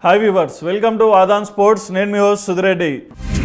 hi viewers welcome to Aadhan sports నేను మీ host Sudhi Reddy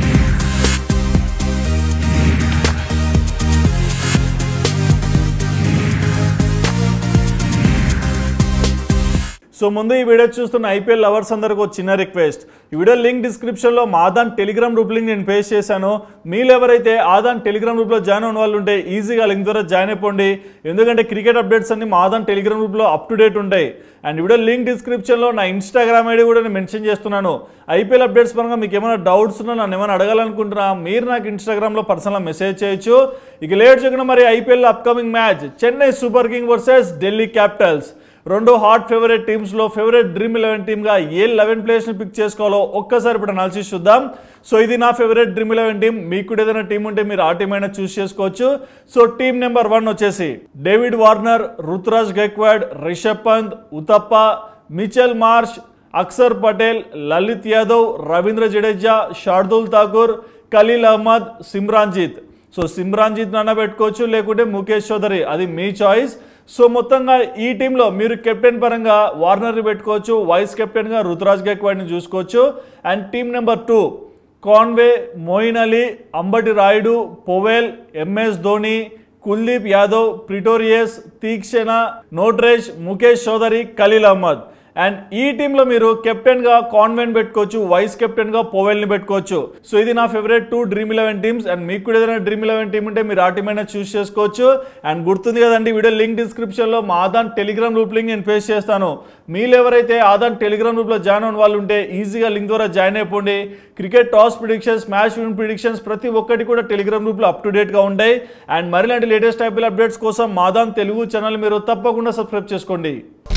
so ముందు ఈ వీడియో చూస్తున్న ఐపీఎల్ లవర్స్ అందరికి ఒక చిన్న రిక్వెస్ట్ ఈ వీడియో లింక్ డిస్క్రిప్షన్లో మా ఆదాన్ టెలిగ్రామ్ గ్రూప్ లింక్ నేను పేస్ట్ చేశాను మీరు ఎవరైతే ఆదాన్ టెలిగ్రామ్ గ్రూప్లో జాయిన్ అయిన వాళ్ళు ఉంటే ఈజీగా లింక్ ద్వారా జాయిన్ అయిపోండి ఎందుకంటే క్రికెట్ అప్డేట్స్ అన్ని మా ఆదాన్ టెలిగ్రామ్ గ్రూప్లో అప్ టు డేట్ ఉంటాయి అండ్ ఈ వీడియో లింక్ డిస్క్రిప్షన్లో నా ఇన్స్టాగ్రామ్ ఐడి కూడా నేను మెన్షన్ చేస్తున్నాను ఐపీఎల్ అప్డేట్స్ పరంగా మీకు ఏమైనా డౌట్స్ ఉన్నా నన్ను ఏమైనా అడగాలనుకుంటున్నా మీరు నాకు ఇన్స్టాగ్రామ్లో పర్సనల్గా మెసేజ్ చేయొచ్చు ఇక లేట్ చేయకుండా మరి IPL upcoming match Chennai Super King versus Delhi Capitals రెండు హాట్ ఫేవరెట్ టీమ్స్లో ఫేవరెట్ డ్రీమ్ ఎలెవెన్ టీమ్గా ఏ లెవెన్ ప్లేయర్స్ని పిక్ చేసుకోవాలో ఒక్కసారి ఇప్పుడు అనాలిసిస్ చూద్దాం సో ఇది నా ఫేవరెట్ డ్రీమ్ ఎలెవెన్ టీం మీకు కూడా ఏదైనా టీం ఉంటే మీరు ఆ టీం అయినా చూస్ చేసుకోవచ్చు సో టీం నెంబర్ వన్ వచ్చేసి David Warner Ruturaj Gaikwad Rishabh Pant Uthappa Mitchell Marsh Axar Patel Lalit Yadav Ravindra Jadeja Shardul Thakur Khaleel Ahmed Simranjeet so Simranjeet నాన్న పెట్టుకోవచ్చు లేకుంటే ముఖేష్ చౌదరి అది మీ చాయిస్ సో మొత్తంగా ఈ టీంలో మీరు కెప్టెన్ పరంగా వార్నర్ని పెట్టుకోవచ్చు వైస్ కెప్టెన్గా రుతురాజ్ గైక్వాడ్ని చూసుకోవచ్చు and team number two Conway Moeen Ali Ambati Rayudu Powell MS Dhoni Kuldeep Yadav Pretorius Theekshana నోట్రేష్ ముఖేష్ చౌదరి ఖలీల్ అహ్మద్ అండ్ ఈ టీంలో మీరు కెప్టెన్గా కాన్వెంట్ పెట్టుకోవచ్చు వైస్ కెప్టెన్గా పోవెల్ని పెట్టుకోవచ్చు సో ఇది నా favourite two dream eleven teams and మీకు కూడా ఏదైనా డ్రీమ్ ఇలెవెన్ టీమ్ ఉంటే మీరు ఆ టీం అయినా చూస్ చేసుకోవచ్చు అండ్ గుర్తుంది కదండి వీడియో లింక్ డిస్క్రిప్షన్లో మా ఆదాన్ టెలిగ్రామ్ గ్రూప్ లింక్ నేను పేస్ట్ చేస్తాను మీరు ఎవరైతే ఆదాన్ టెలిగ్రామ్ గ్రూప్లో జాయిన్ అయిన వాళ్ళు ఉంటే ఈజీగా లింక్ ద్వారా జాయిన్ అయిపోండి cricket toss predictions match win predictions ప్రతి ఒక్కటి కూడా టెలిగ్రామ్ గ్రూప్లో అప్ టు డేట్గా ఉంటాయి అండ్ మరిలాంటి లేటెస్ట్ ఐపీఎల్ అప్డేట్స్ కోసం మాదాన్ తెలుగు ఛానల్ మీరు తప్పకుండా సబ్స్క్రైబ్ చేసుకోండి